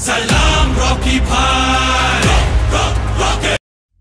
Salam Rocky Pie. Rock, rock, rocket.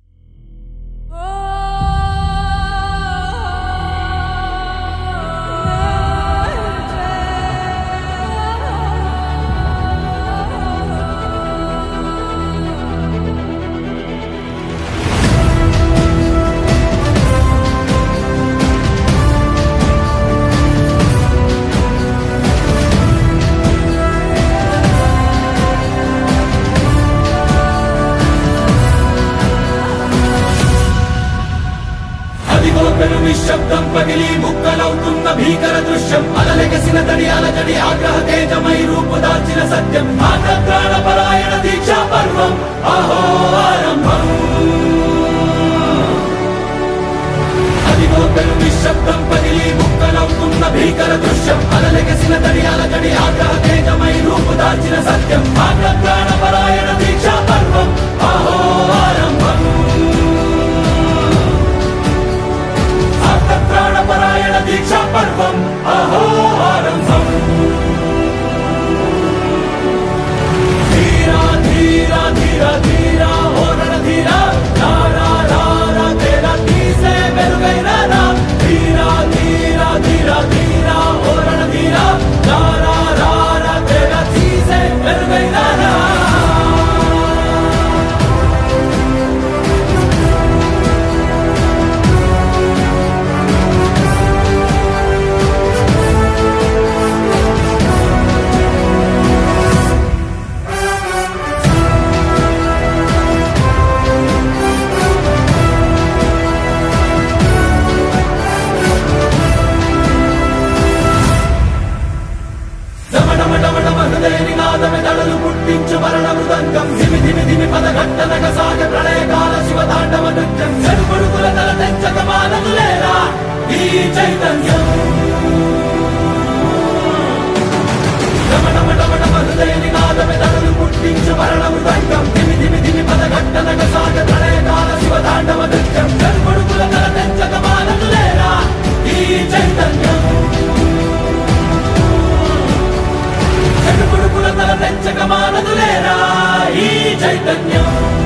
అదిగో పెను నిశ్శబ్దం పగిలి ముక్కలవుతున్న భీకర దృశ్యం అలలెగసిన తడి అలజడి ఆగ్రహ తేజమై రూపు దాల్చిన సత్యం ఆగ్రహ పరాయణ దీక్షా పర్వం అహో ఆరంభం అదిగో పెను నిశ్శబ్దం పగిలి ముక్కలవుతున్న భీకర దృశ్యం అలలెగసిన తడి అలజడి ఆగ్రహ తేజమై రూపు దాల్చిన సత్యం ఆగ్రహ పరాయణ దీక్షా పర్వం అహో ఆరంభం ప్రాణపరాయణ దీక్షా పర్వం అహో ఆరంభం ధీరా ధీరా ధీరా ధీరా ఓరణ ధీరా రారా రారా తేరా తీసే మెరుగైన రా ధీరా ధీరా ధీరా ధీరా ఓరణ ధీరా రారా రారా తేరా తీసే మెరుగైన రా నినాదమెదడలు పుట్టించు మరణ మృదంగం ధిమి ధిమి ధిమి పదఘట్టనగ సాగ ప్రళయకాల శివ తాండవ నృత్యం చెడుకొడుకుల తల తెచ్చక మానదులేరా ఈ చైతన్యం రమణమటమటమ హృదయ నినాదమెదడలు పుట్టించు మరణ మృదంగం ధిమి ధిమి ధిమి పదఘట్టనగ సాగ ప్రళయకాల శివ తాండవ నృత్యం చెడుకొడుకుల తల తెచ్చక మానదులేరా ఈ చైతన్యం చెడుపుడుకుల తల తెచ్చక మానదులేరా ఈ చైతన్యం